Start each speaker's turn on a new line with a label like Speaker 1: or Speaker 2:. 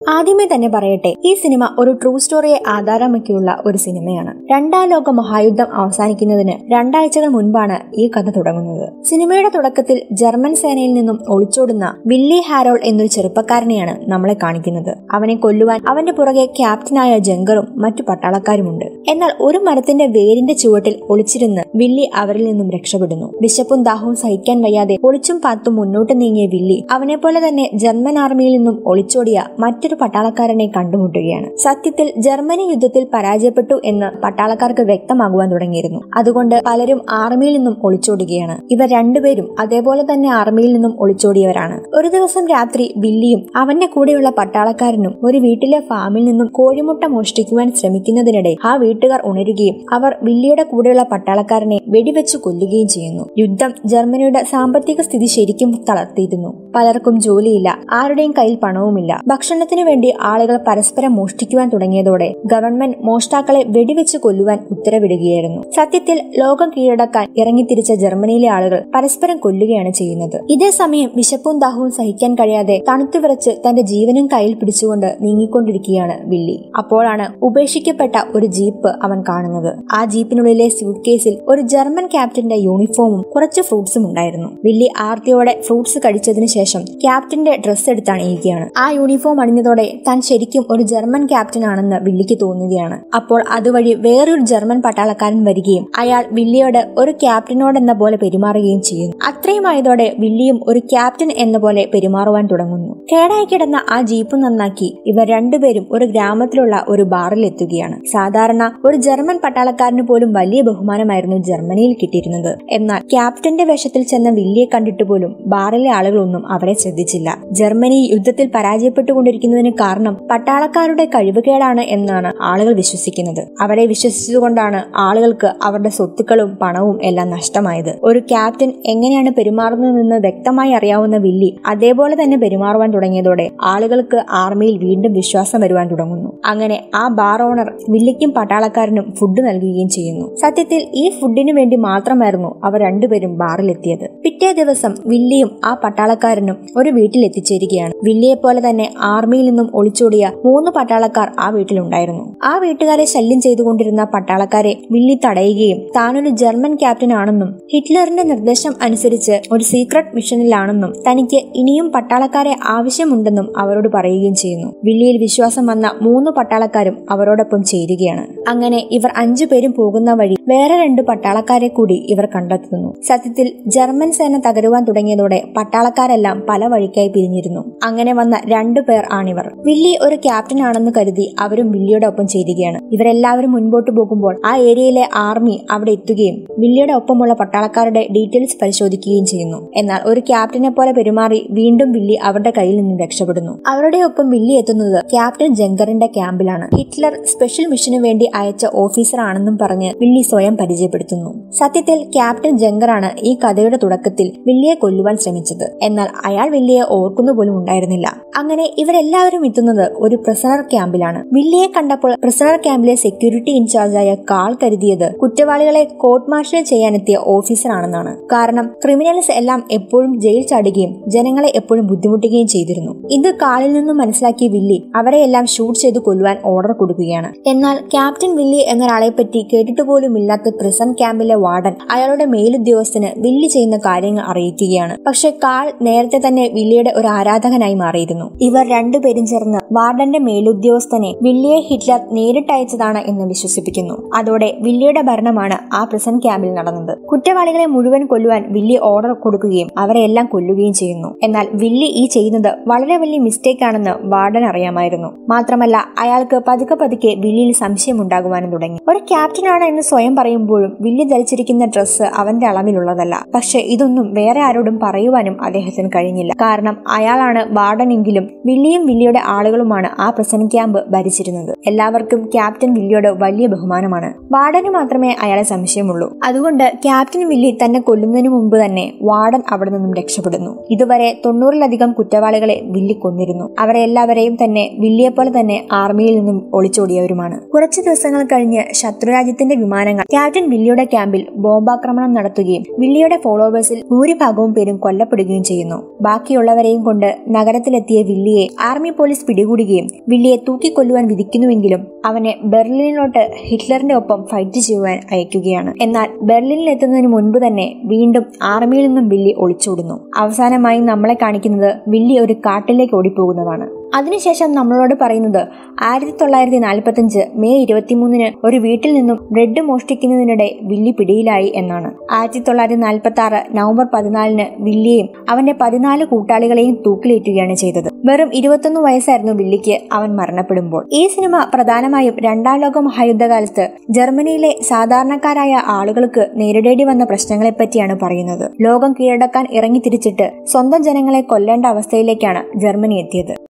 Speaker 1: ആദ്യമേ തന്നെ പറയട്ടെ ഈ സിനിമ ഒരു ട്രൂ സ്റ്റോറിയെ ആധാരമാക്കിയുള്ള ഒരു സിനിമയാണ് രണ്ടാം ലോക മഹായുദ്ധം അവസാനിക്കുന്നതിന് രണ്ടാഴ്ചകൾ മുൻപാണ് ഈ കഥ തുടങ്ങുന്നത് സിനിമയുടെ തുടക്കത്തിൽ ജർമ്മൻ സേനയിൽ നിന്നും ഒളിച്ചോടുന്ന വില്ലി ഹാരോൾ എന്നൊരു ചെറുപ്പക്കാരനെയാണ് നമ്മളെ കാണിക്കുന്നത് അവനെ കൊല്ലുവാൻ അവന്റെ പുറകെ ക്യാപ്റ്റനായ ജങ്കറും മറ്റു പട്ടാളക്കാരുമുണ്ട് എന്നാൽ ഒരു മരത്തിന്റെ വേരിന്റെ ചുവട്ടിൽ ഒളിച്ചിരുന്ന് വില്ലി അവരിൽ നിന്നും രക്ഷപ്പെടുന്നു വിശപ്പും ദാഹവും സഹിക്കാൻ വയ്യാതെ ഒളിച്ചും പാത്തും മുന്നോട്ട് നീങ്ങിയ വില്ലി അവനെ പോലെ തന്നെ ജർമ്മൻ ആർമിയിൽ നിന്നും ഒളിച്ചോടിയ മറ്റൊരു പട്ടാളക്കാരനെ കണ്ടുമുട്ടുകയാണ് സത്യത്തിൽ ജർമ്മനി യുദ്ധത്തിൽ പരാജയപ്പെട്ടു എന്ന് പട്ടാളക്കാർക്ക് വ്യക്തമാകുവാൻ തുടങ്ങിയിരുന്നു അതുകൊണ്ട് പലരും ആർമിയിൽ നിന്നും ഒളിച്ചോടുകയാണ് ഇവർ രണ്ടുപേരും അതേപോലെ തന്നെ ആർമിയിൽ നിന്നും ഒളിച്ചോടിയവരാണ് ഒരു ദിവസം രാത്രി വില്ലിയും അവന്റെ കൂടെയുള്ള പട്ടാളക്കാരനും ഒരു വീട്ടിലെ ഫാമിൽ നിന്നും കോഴിമുട്ട മോഷ്ടിക്കുവാൻ ശ്രമിക്കുന്നതിനിടെ ആ വീട്ടുകാർ ഉണരുകയും അവർ വില്ലിയുടെ കൂടെയുള്ള പട്ടാളക്കാരനെ വെടിവെച്ചു കൊല്ലുകയും ചെയ്യുന്നു യുദ്ധം ജർമ്മനിയുടെ സാമ്പത്തിക സ്ഥിതി ശരിക്കും തളർത്തിയിരുന്നു പലർക്കും ജോലിയില്ല ആരുടെയും കയ്യിൽ പണവുമില്ല ഭക്ഷണത്തിന് വേണ്ടി ആളുകൾ പരസ്പരം മോഷ്ടിക്കുവാൻ തുടങ്ങിയതോടെ ഗവൺമെന്റ് മോഷ്ടാക്കളെ വെടിവെച്ച് കൊല്ലുവാൻ ഉത്തരവിടുകയായിരുന്നു സത്യത്തിൽ ലോകം കീഴടക്കാൻ ഇറങ്ങിത്തിരിച്ച ജർമ്മനിയിലെ ആളുകൾ പരസ്പരം കൊല്ലുകയാണ് ചെയ്യുന്നത് ഇതേ സമയം വിശപ്പും ദാഹവും സഹിക്കാൻ കഴിയാതെ തണുത്തു വിറച്ച് തന്റെ ജീവനും കയ്യിൽ പിടിച്ചുകൊണ്ട് നീങ്ങിക്കൊണ്ടിരിക്കുകയാണ് വില്ലി അപ്പോഴാണ് ഉപേക്ഷിക്കപ്പെട്ട ഒരു ജീപ്പ് അവൻ കാണുന്നത് ആ ജീപ്പിനുള്ളിലെ സ്യൂട്ട് കേസിൽ ഒരു ജർമ്മൻ ക്യാപ്റ്റന്റെ യൂണിഫോമും കുറച്ച് ഫ്രൂട്ട്സും ഉണ്ടായിരുന്നു വില്ലി ആർത്തിയോടെ ഫ്രൂട്ട്സ് കഴിച്ചതിന് ശേഷം ക്യാപ്റ്റന്റെ ഡ്രസ്സ് എടുത്ത് അണിയുകയാണ് ആ യൂണിഫോം അണിഞ്ഞതോടെ താൻ ശരിക്കും ഒരു ജർമ്മൻ ക്യാപ്റ്റൻ ആണെന്ന് വില്ലിക്ക് തോന്നുകയാണ് അപ്പോൾ അതുവഴി വേറൊരു ജർമ്മൻ പട്ടാളക്കാരൻ വരികയും അയാൾ വില്ലിയോട് ഒരു ക്യാപ്റ്റനോടെന്ന പോലെ പെരുമാറുകയും ചെയ്യുന്നു അത്രയുമായതോടെ വില്ലിയും ഒരു ക്യാപ്റ്റൻ എന്ന പോലെ പെരുമാറുവാൻ തുടങ്ങുന്നു കേടായി കിടന്ന ആ ജീപ്പ് നന്നാക്കി ഇവർ രണ്ടുപേരും ഒരു ഗ്രാമത്തിലുള്ള ഒരു ബാറിൽ എത്തുകയാണ് സാധാരണ ഒരു ജർമ്മൻ പട്ടാളക്കാരന് പോലും വലിയ ബഹുമാനമായിരുന്നു ജർമ്മനിയിൽ കിട്ടിയിരുന്നത് എന്നാൽ ക്യാപ്റ്റന്റെ വേഷത്തിൽ ചെന്ന വില്ലിയെ കണ്ടിട്ട് പോലും ബാറിലെ ആളുകളൊന്നും അവരെ ശ്രദ്ധിച്ചില്ല ജർമ്മനി യുദ്ധത്തിൽ പരാജയപ്പെട്ടുകൊണ്ടിരിക്കുന്നതിന് കാരണം പട്ടാളക്കാരുടെ കഴിവുകേടാണ് എന്നാണ് ആളുകൾ വിശ്വസിക്കുന്നത് അവരെ വിശ്വസിച്ചുകൊണ്ടാണ് ആളുകൾക്ക് അവരുടെ സ്വത്തുക്കളും പണവും എല്ലാം നഷ്ടമായത് ഒരു ക്യാപ്റ്റൻ എങ്ങനെയാണ് പെരുമാറുന്നതെന്ന് വ്യക്തമായി അറിയാവുന്ന വില്ലി അതേപോലെ തന്നെ പെരുമാറുവാൻ തുടങ്ങിയതോടെ ആളുകൾക്ക് ആർമിയിൽ വീണ്ടും വിശ്വാസം വരുവാൻ തുടങ്ങുന്നു അങ്ങനെ ആ ബാർ ഓണർ വില്ലിക്കും പട്ടാളക്കാരനും ഫുഡ് നൽകുകയും ചെയ്യുന്നു സത്യത്തിൽ ഈ ഫുഡിനു വേണ്ടി മാത്രമായിരുന്നു അവർ രണ്ടുപേരും ബാറിലെത്തിയത് പിറ്റേ ദിവസം വില്ലിയും ആ പട്ടാളക്കാരനും ഒരു വീട്ടിൽ എത്തിച്ചേരുകയാണ് വില്ലിയെ പോലെ തന്നെ ആർമിയിൽ നിന്നും ഒളിച്ചോടിയ മൂന്ന് പട്ടാളക്കാർ ആ വീട്ടിലുണ്ടായിരുന്നു ആ വീട്ടുകാരെ ശല്യം ചെയ്തുകൊണ്ടിരുന്ന പട്ടാളക്കാരെ വില്ലി തടയുകയും താനൊരു ജർമ്മൻ ക്യാപ്റ്റൻ ആണെന്നും ഹിറ്റ്ലറിന്റെ നിർദ്ദേശം അനുസരിച്ച് ഒരു സീക്രട്ട് മിഷനിലാണെന്നും തനിക്ക് ഇനിയും പട്ടാളക്കാരെ ആവശ്യമുണ്ടെന്നും അവരോട് പറയുകയും ചെയ്യുന്നു വില്ലിയിൽ വിശ്വാസം വന്ന മൂന്ന് പട്ടാളക്കാരും അവരോടൊപ്പം ചേരുകയാണ് അങ്ങനെ ഇവർ അഞ്ചു പേരും പോകുന്ന വഴി വേറെ രണ്ട് പട്ടാളക്കാരെ കൂടി ഇവർ കണ്ടെത്തുന്നു സത്യത്തിൽ ജർമ്മൻ സേന തകരുവാൻ തുടങ്ങിയതോടെ പട്ടാളക്കാരെല്ലാം പല വഴിക്കായി പിരിഞ്ഞിരുന്നു അങ്ങനെ വന്ന രണ്ടു പേർ ആണിവർ വില്ലി ഒരു ക്യാപ്റ്റൻ ആണെന്ന് കരുതി അവരും വില്ലിയുടെ ഒപ്പം ചേരുകയാണ് ഇവരെല്ലാവരും മുൻപോട്ട് പോകുമ്പോൾ ആ ഏരിയയിലെ ആർമി അവിടെ എത്തുകയും വില്ലിയുടെ ഒപ്പമുള്ള പട്ടാളക്കാരുടെ ഡീറ്റെയിൽസ് പരിശോധിക്കുകയും ചെയ്യുന്നു എന്നാൽ ഒരു ക്യാപ്റ്റനെ പോലെ പെരുമാറി വീണ്ടും വില്ലി അവരുടെ കയ്യിൽ നിന്നും രക്ഷപ്പെടുന്നു അവരുടെ ഒപ്പം വില്ലി എത്തുന്നത് ക്യാപ്റ്റൻ ജങ്കറിന്റെ ക്യാമ്പിലാണ് ഹിറ്റ്ലർ സ്പെഷ്യൽ മിഷനു വേണ്ടി അയച്ച ഓഫീസർ ആണെന്നും പറഞ്ഞ് വില്ലി സ്വയം പരിചയപ്പെടുത്തുന്നു സത്യത്തിൽ ക്യാപ്റ്റൻ ജങ്കറാണ് ഈ കഥയുടെ തുടക്കത്തിൽ വില്ലിയെ കൊല്ലുവാൻ ശ്രമിച്ചത് എന്നാൽ അയാൾ വില്ലിയെ ഓർക്കുന്നു പോലും ഉണ്ടായിരുന്നില്ല അങ്ങനെ ഇവരെല്ലാവരും എത്തുന്നത് ഒരു പ്രിസണർ ക്യാമ്പിലാണ് വില്ലിയെ കണ്ടപ്പോൾ പ്രിസണർ ക്യാമ്പിലെ സെക്യൂരിറ്റി ഇൻചാർജായ കാൾ കരുതിയത് കുറ്റവാളികളെ കോർട്ട് മാർഷൽ ചെയ്യാനെത്തിയ ഓഫീസർ ആണെന്നാണ് കാരണം ക്രിമിനൽസ് എല്ലാം എപ്പോഴും ജയിൽ ചാടുകയും ജനങ്ങളെ എപ്പോഴും ബുദ്ധിമുട്ടുകയും ചെയ്തിരുന്നു ഇത് കാളിൽ നിന്നും മനസ്സിലാക്കിയ വില്ലി അവരെയെല്ലാം ഷൂട്ട് ചെയ്ത് കൊല്ലുവാൻ ഓർഡർ കൊടുക്കുകയാണ് എന്നാൽ ക്യാപ്റ്റൻ വില്ലി എന്നൊരാളെ പറ്റി കേട്ടിട്ട് പോലും ഇല്ലാത്ത പ്രിസൺ ക്യാമ്പിലെ വാർഡൻ അയാളുടെ മേലുദ്യോഗസ്ഥന് വില്ലി ചെയ്യുന്ന കാര്യങ്ങൾ അറിയിക്കുകയാണ് പക്ഷെ കാൾ നേരത്തെ തന്നെ വില്ലിയുടെ ഒരു ആരാധകനായി മാറിയിരുന്നു ഇവർ രണ്ടുപേരും ചേർന്ന് വാർഡന്റെ മേലുദ്യോഗസ്ഥനെ വില്ലിയെ ഹിറ്റ്ലർ നേരിട്ടയച്ചതാണ് എന്ന് വിശ്വസിപ്പിക്കുന്നു അതോടെ വില്ലിയുടെ ഭരണമാണ് ആ പ്രിസൺ ക്യാമ്പിൽ നടന്നത് കുറ്റവാളികളെ മുഴുവൻ കൊല്ലുവാൻ വില്ലി ഓർഡർ കൊടുക്കുകയും അവരെല്ലാം കൊല്ലുകയും ചെയ്യുന്നു എന്നാൽ വില്ലി ഈ ചെയ്യുന്നത് വളരെ വലിയ മിസ്റ്റേക്ക് ആണെന്ന് വാർഡൻ അറിയാമായിരുന്നു മാത്രമല്ല അയാൾക്ക് പതുക്കെ പതുക്കെ വില്ലിയിൽ സംശയം ഉണ്ടാകുവാനും തുടങ്ങി ഒരു ക്യാപ്റ്റനാണ് എന്ന് സ്വയം പറയുമ്പോഴും വില്ലി ധരിച്ചിരിക്കുന്ന ഡ്രസ്സ് അവന്റെ അളവിലുള്ളതല്ല പക്ഷെ ഇതൊന്നും വേറെ ആരോടും പറയുവാനും അദ്ദേഹത്തിന് കഴിഞ്ഞില്ല കാരണം അയാളാണ് വാർഡനെങ്കിലും വില്ലിയും വില്ലിയുടെ ആളുകളുമാണ് ആ പ്രസന്റ് ക്യാമ്പ് ഭരിച്ചിരുന്നത് എല്ലാവർക്കും ക്യാപ്റ്റൻ വില്ലിയോട് വലിയ ബഹുമാനമാണ് വാർഡന് മാത്രമേ അയാളെ സംശയമുള്ളൂ അതുകൊണ്ട് ക്യാപ്റ്റൻ വില്ലി തന്നെ കൊല്ലുന്നതിന് മുമ്പ് തന്നെ വാർഡൻ അവിടെ നിന്നും രക്ഷപ്പെടുന്നു ഇതുവരെ തൊണ്ണൂറിലധികം കുറ്റവാളികളെ വില്ലി കൊന്നിരുന്നു അവരെ എല്ലാവരെയും തന്നെ വില്ലിയെ പോലെ തന്നെ ആർമിയിൽ നിന്നും ഒളിച്ചോടിയവരുമാണ് കുറച്ചു ദിവസങ്ങൾ കഴിഞ്ഞ് ശത്രുരാജ്യത്തിന്റെ വിമാനങ്ങൾ ക്യാപ്റ്റൻ വില്ലിയുടെ ക്യാമ്പിൽ ബോംബാക്രമണം നടത്തുകയും വില്ലിയുടെ ഫോളോവേഴ്സിൽ ഭൂരിഭാഗവും പേരും കൊല്ലപ്പെടുകയും ചെയ്യുന്നു ബാക്കിയുള്ളവരെയും കൊണ്ട് നഗരത്തിലെത്തിയ വില്ലിയെ ആർമി പോലീസ് പിടികൂടുകയും വില്ലിയെ തൂക്കിക്കൊല്ലുവാൻ വിധിക്കുന്നുവെങ്കിലും അവനെ ബെർലിനിലോട്ട് ഹിറ്റ്ലറിന്റെ ഒപ്പം ഫൈറ്റ് ചെയ്യുവാൻ അയക്കുകയാണ് എന്നാൽ ബെർലിനിൽ എത്തുന്നതിന് മുൻപ് തന്നെ വീണ്ടും ആർമിയിൽ നിന്നും വില്ലി ഒളിച്ചോടുന്നു അവസാനമായി നമ്മളെ കാണിക്കുന്നത് വില്ലി ഒരു കാട്ടിലേക്ക് ഓടിപ്പോകുന്നതാണ് അതിനുശേഷം നമ്മളോട് പറയുന്നത് ആയിരത്തി തൊള്ളായിരത്തി നാൽപ്പത്തഞ്ച് മെയ് ഇരുപത്തിമൂന്നിന് ഒരു വീട്ടിൽ നിന്നും ബ്രെഡ് മോഷ്ടിക്കുന്നതിനിടെ വില്ലി പിടിയിലായി എന്നാണ് ആയിരത്തി തൊള്ളായിരത്തി നാൽപ്പത്തി ആറ് നവംബർ പതിനാലിന് വില്ലിയെയും അവന്റെ പതിനാല് കൂട്ടാളികളെയും തൂക്കിലേറ്റുകയാണ് ചെയ്തത് വെറും ഇരുപത്തൊന്ന് വയസ്സായിരുന്നു വില്ലിക്ക് അവൻ മരണപ്പെടുമ്പോൾ ഈ സിനിമ പ്രധാനമായും രണ്ടാം ലോക മഹായുദ്ധകാലത്ത് ജർമ്മനിയിലെ സാധാരണക്കാരായ ആളുകൾക്ക് നേരിടേണ്ടി വന്ന പ്രശ്നങ്ങളെപ്പറ്റിയാണ് പറയുന്നത് ലോകം കീഴടക്കാൻ ഇറങ്ങി തിരിച്ചിട്ട് സ്വന്തം ജനങ്ങളെ കൊല്ലേണ്ട അവസ്ഥയിലേക്കാണ് ജർമ്മനി എത്തിയത്